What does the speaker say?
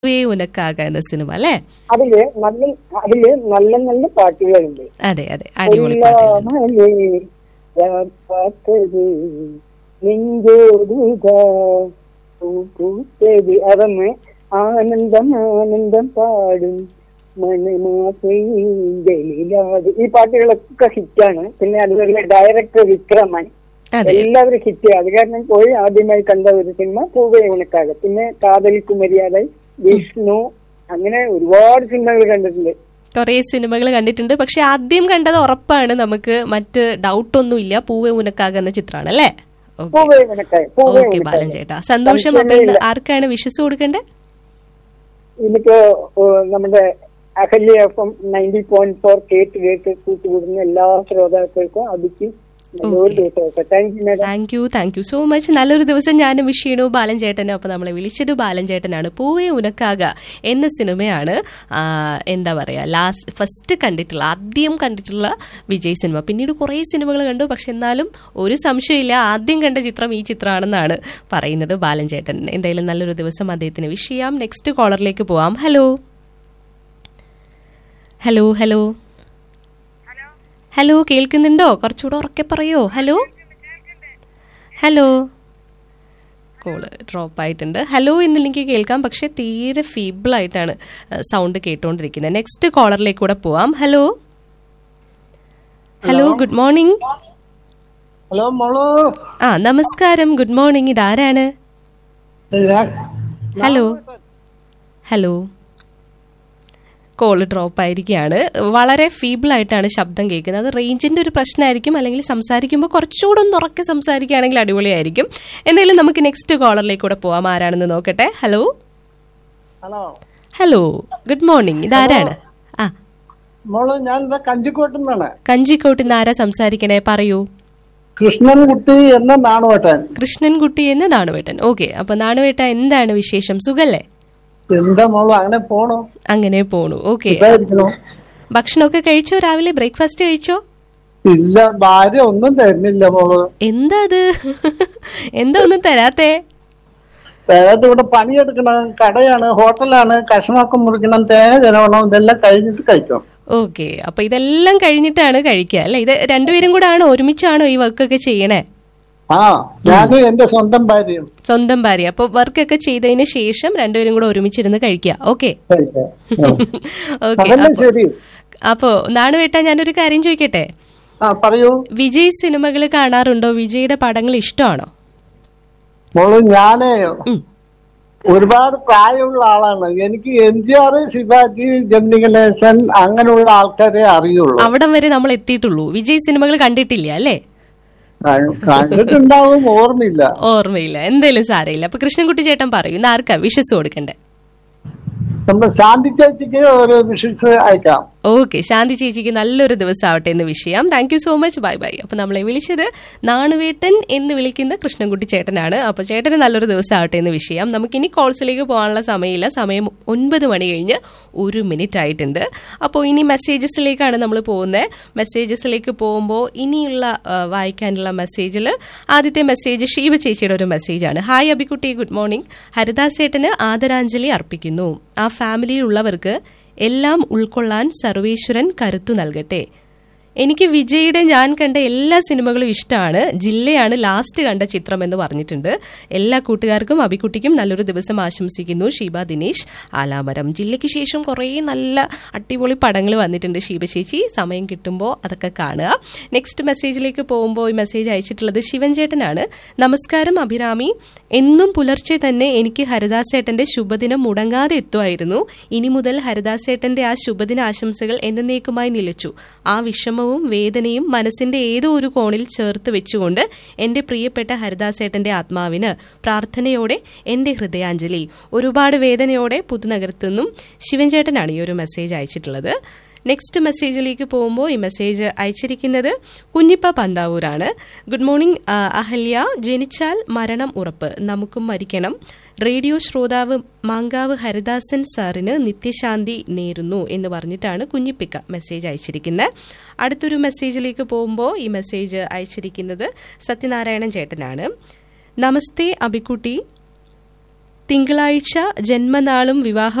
വേ ഉനക്കാക എന്ന സിനിമ അല്ലേ അതില് നല്ല അതില് നല്ല നല്ല പാട്ടുകളുണ്ട് അതെ അതെ അടിപൊളി പാട്ടായിരുന്നു കൊല്ലാമലേ ഞാൻ പാട്ടത് നെഞ്ചോടുക പൂത്തത് അതൊന്ന് ആനന്ദം ആനന്ദം പാടും മണമാസയിലാത് ഈ പാട്ടുകളൊക്കെ ഹിറ്റാണ് പിന്നെ അതുപോലെ ഡയറക്ടർ വിക്രമൻ അതെ എല്ലാവരും ഹിറ്റ് അത് കാരണം പോയി ആദ്യമായി കണ്ട ഒരു സിനിമ പൂവേ ഉണക്കാക പിന്നെ കാതലിക്കു മര്യാദ വിഷ്ണു അങ്ങനെ ഒരുപാട് സിനിമകൾ കണ്ടിട്ടുണ്ട് കുറെ സിനിമകൾ കണ്ടിട്ടുണ്ട് പക്ഷെ ആദ്യം കണ്ടത് ഉറപ്പാണ് നമുക്ക് മറ്റ് ഡൗട്ട് ഒന്നുമില്ല പൂവെ ഉനക്കാക എന്ന ചിത്രമാണ് അല്ലേ ഓക്കെ പൂവേ ഉണക്കായ പൂവേ ഓക്കെ ബാലൻ ഉണക്കായ ചേട്ടാ സന്തോഷം അപ്പൊ ഇന്ന് ആർക്കാണ് വിശ്വസ് കൊടുക്കേണ്ടത് എനിക്ക് നമ്മുടെ Ahalya F M ninety point four കേട്ട് കേട്ട് കൂട്ടുകൂടുന്ന എല്ലാ ശ്രോതാക്കൾക്കും അതിക്ക് നല്ലൊരു ദിവസമൊക്കെ thank you madam thank you thank you so much നല്ലൊരു ദിവസം ഞാനും വിഷ് ചെയ്യണു ബാലൻ ചേട്ടനും അപ്പൊ നമ്മളെ വിളിച്ചത് ബാലൻ ചേട്ടനാണ് പൂവേ ഉനക്കാക എന്ന സിനിമയാണ് ആ, എന്താ പറയാ ലാസ്റ്റ് ഫസ്റ്റ് കണ്ടിട്ടുള്ള ആദ്യം കണ്ടിട്ടുള്ള വിജയ് സിനിമ പിന്നീട് കുറേ സിനിമകൾ കണ്ടു പക്ഷെ എന്നാലും ഒരു സംശയമില്ല ആദ്യം കണ്ട ചിത്രം ഈ ചിത്രമാണെന്നാണ് പറയുന്നത് ബാലൻ ചേട്ടൻ എന്തായാലും നല്ലൊരു ദിവസം അദ്ദേഹത്തിന് വിഷ് ചെയ്യാം നെക്സ്റ്റ് കോളറിലേക്ക് പോവാം ഹലോ ഹലോ ഹലോ ഹലോ കേൾക്കുന്നുണ്ടോ കുറച്ചുകൂടെ ഉറക്കെ പറയോ ഹലോ ഹലോ കോള് ഡ്രോപ്പ് ആയിട്ടുണ്ട് ഹലോ എന്ന് എനിക്ക് കേൾക്കാം പക്ഷെ തീരെ ഫീബിൾ ആയിട്ടാണ് സൗണ്ട് കേട്ടുകൊണ്ടിരിക്കുന്നത് നെക്സ്റ്റ് കോളറിലേക്ക് കൂടെ പോവാം hello hello good morning hello മോളു ആ നമസ്കാരം ഗുഡ് മോർണിംഗ് ഇതാരാണ് ഹലോ ഹലോ കോള് ഡ്രോപ്പ് ആയിരിക്കുകയാണ് വളരെ ഫീബിൾ ആയിട്ടാണ് ശബ്ദം കേൾക്കുന്നത് അത് റേഞ്ചിന്റെ ഒരു പ്രശ്നമായിരിക്കും അല്ലെങ്കിൽ സംസാരിക്കുമ്പോൾ കുറച്ചുകൂടെ ഒന്ന് ഉറക്കെ സംസാരിക്കുകയാണെങ്കിൽ അടിപൊളിയായിരിക്കും എന്തായാലും നമുക്ക് നെക്സ്റ്റ് കോളറിലേക്ക് കൂടെ പോവാം ആരാണെന്ന് നോക്കട്ടെ hello hello hello good morning ഇതാരാണ് ആ മോള് ഞാൻ ഇതാ കഞ്ചിക്കോട്ടിൽ നിന്നാണ് കഞ്ചിക്കോട്ട് നിന്ന് ആരാ സംസാരിക്കണേ പറയൂ കൃഷ്ണൻകുട്ടി എന്ന നാണുവട്ടൻ കൃഷ്ണൻകുട്ടി എന്ന് നാണുവേട്ടൻ ഓക്കെ അപ്പൊ നാണുവേട്ട എന്താണ് വിശേഷം സുഖല്ലേ എന്താ മോളു അങ്ങനെ പോണു അങ്ങനെ പോണു ഓക്കെ ഇതായിരിക്കണു ഭക്ഷണമൊക്കെ കഴിച്ചോ രാവിലെ ബ്രേക്ക്ഫാസ്റ്റ് കഴിച്ചോ ഇല്ല ഭാര്യ ഒന്നും തരുന്നില്ല മോള് എന്താ അത് എന്താ ഒന്നും തരാത്തേ അതായത് ഇവിടെ പണിയെടുക്കണം കടയാണ് ഹോട്ടലാണ് കഷ്ണമൊക്കെ മുറിക്കണം തേങ്ങ ചെലവണം ഇതെല്ലാം കഴിഞ്ഞിട്ട് കഴിക്കണം ഓക്കെ അപ്പൊ ഇതെല്ലാം കഴിഞ്ഞിട്ടാണ് കഴിക്കുക അല്ലെ ഇത് രണ്ടുപേരും കൂടെ ആണോ ഒരുമിച്ചാണോ ഈ വർക്കൊക്കെ ചെയ്യണേ ആ ഞാനും എന്റെ സ്വന്തം ഭാര്യയും സ്വന്തം ഭാര്യ അപ്പൊ വർക്കൊക്കെ ചെയ്തതിന് ശേഷം രണ്ടുപേരും കൂടെ ഒരുമിച്ചിരുന്ന് കഴിക്കുക ഓക്കെ കഴിക്കാം. ആ. ഓക്കെ അതല്ലേ അപ്പൊ ശരി അപ്പോ നാണുവേട്ട ഞാനൊരു കാര്യം ചോദിക്കട്ടെ ആ പറയൂ വിജയ് സിനിമകൾ കാണാറുണ്ടോ വിജയുടെ പടങ്ങൾ ഇഷ്ടമാണോ മോള് ഞാനേ ഉം. ഒരുപാട് പ്രായമുള്ള ആളാണ് എനിക്ക് M G R Sivaji Gemini Ganesan അങ്ങനെയുള്ള ആൾക്കാരെ അറിയുള്ളൂ അവിടം വരെ നമ്മൾ എത്തിയിട്ടുള്ളൂ വിജയ് സിനിമകൾ കണ്ടിട്ടില്ല അല്ലേ ക- കണ്ടിട്ടുണ്ടാവും ഓർമ്മയില്ല ഓർമ്മയില്ല എന്തായാലും സാരമില്ല അപ്പൊ കൃഷ്ണൻകുട്ടി ചേട്ടൻ പറയൂ ഇന്ന് ആർക്കാ വിശ്വസ് കൊടുക്കണ്ടേ നമ്മുടെ ശാന്തി ചേച്ചിക്ക് ഒരു വിഷിസ് അയക്കാം ഓക്കെ ശാന്തി ചേച്ചിക്ക് നല്ലൊരു ദിവസം ആവട്ടെ എന്ന് വിഷയം thank you so much bye bye അപ്പൊ നമ്മളെ വിളിച്ചത് നാണുവേട്ടൻ എന്ന് വിളിക്കുന്ന കൃഷ്ണൻകുട്ടി ചേട്ടനാണ് അപ്പൊ ചേട്ടന് നല്ലൊരു ദിവസം ആവട്ടെ എന്ന് വിഷയം നമുക്കിനി കോൾസിലേക്ക് പോകാനുള്ള സമയമില്ല സമയം ഒൻപത് മണി കഴിഞ്ഞ് ഒരു മിനിറ്റ് ആയിട്ടുണ്ട് അപ്പോൾ ഇനി മെസ്സേജസിലേക്കാണ് നമ്മൾ പോകുന്നത് മെസ്സേജസിലേക്ക് പോകുമ്പോൾ ഇനിയുള്ള ആ, വായിക്കാനുള്ള മെസ്സേജിൽ ആദ്യത്തെ മെസ്സേജ് ഷീബ ചേച്ചിയുടെ ഒരു മെസ്സേജാണ് ഹായ് അബിക്കുട്ടി ഗുഡ് മോർണിംഗ് ഹരിദാസ് ചേട്ടന് ആദരാഞ്ജലി അർപ്പിക്കുന്നു ആ ഫാമിലിയിലുള്ളവർക്ക് എല്ലാം ഉൾക്കൊള്ളാൻ സർവേശ്വരൻ കരുത്തു നൽകട്ടെ എനിക്ക് വിജയുടെ ഞാൻ കണ്ട എല്ലാ സിനിമകളും ഇഷ്ടമാണ് ജില്ലയാണ് ലാസ്റ്റ് കണ്ട ചിത്രം എന്ന് പറഞ്ഞിട്ടുണ്ട് എല്ലാ കൂട്ടുകാർക്കും അബിക്കുട്ടിക്കും നല്ലൊരു ദിവസം ആശംസിക്കുന്നു ഷീബ ദിനേശ് ആലാമരം ജില്ലയ്ക്ക് ശേഷം കുറേ നല്ല അടിപൊളി പടങ്ങൾ വന്നിട്ടുണ്ട് ഷീബ ചേച്ചി സമയം കിട്ടുമ്പോൾ അതൊക്കെ കാണുക നെക്സ്റ്റ് മെസ്സേജിലേക്ക് പോകുമ്പോൾ ഈ മെസ്സേജ് അയച്ചിട്ടുള്ളത് ശിവൻ ചേട്ടനാണ് നമസ്കാരം അഭിരാമി എന്നും പുലർച്ചെ തന്നെ എനിക്ക് ഹരിദാസേട്ടന്റെ ശുഭദിനം മുടങ്ങാതെ എത്തുമായിരുന്നു ഇനി മുതൽ ഹരിദാസേട്ടന്റെ ആ ശുഭദിന ആശംസകൾ എന്നേക്കുമായി നിലച്ചു ആ വിഷമവും വേദനയും മനസ്സിന്റെ ഏതോ ഒരു കോണിൽ ചേർത്ത് വെച്ചുകൊണ്ട് എന്റെ പ്രിയപ്പെട്ട ഹരിദാസേട്ടന്റെ ആത്മാവിന് പ്രാർത്ഥനയോടെ എന്റെ ഹൃദയാഞ്ജലി ഒരുപാട് വേദനയോടെ പുതുനഗരത്തുനിന്നും ശിവൻചേട്ടനാണ് ഈ ഒരു മെസ്സേജ് അയച്ചിട്ടുള്ളത് നെക്സ്റ്റ് മെസ്സേജിലേക്ക് പോകുമ്പോൾ ഈ മെസ്സേജ് അയച്ചിരിക്കുന്നത് കുഞ്ഞിപ്പ പന്താവൂരാണ് ഗുഡ് മോർണിംഗ് ആ, അഹല്യ ജനിച്ചാൽ മരണം ഉറപ്പ് നമുക്കും മരിക്കണം റേഡിയോ ശ്രോതാവ് മാങ്കാവ് ഹരിദാസൻ സാറിന് നിത്യശാന്തി നേരുന്നു എന്ന് പറഞ്ഞിട്ടാണ് കുഞ്ഞിപ്പിക്ക മെസ്സേജ് അയച്ചിരിക്കുന്നത് അടുത്തൊരു മെസ്സേജിലേക്ക് പോകുമ്പോൾ ഈ മെസ്സേജ് അയച്ചിരിക്കുന്നത് സത്യനാരായണൻ ചേട്ടനാണ് നമസ്തേ അബിക്കുട്ടി തിങ്കളാഴ്ച ജന്മനാളും വിവാഹ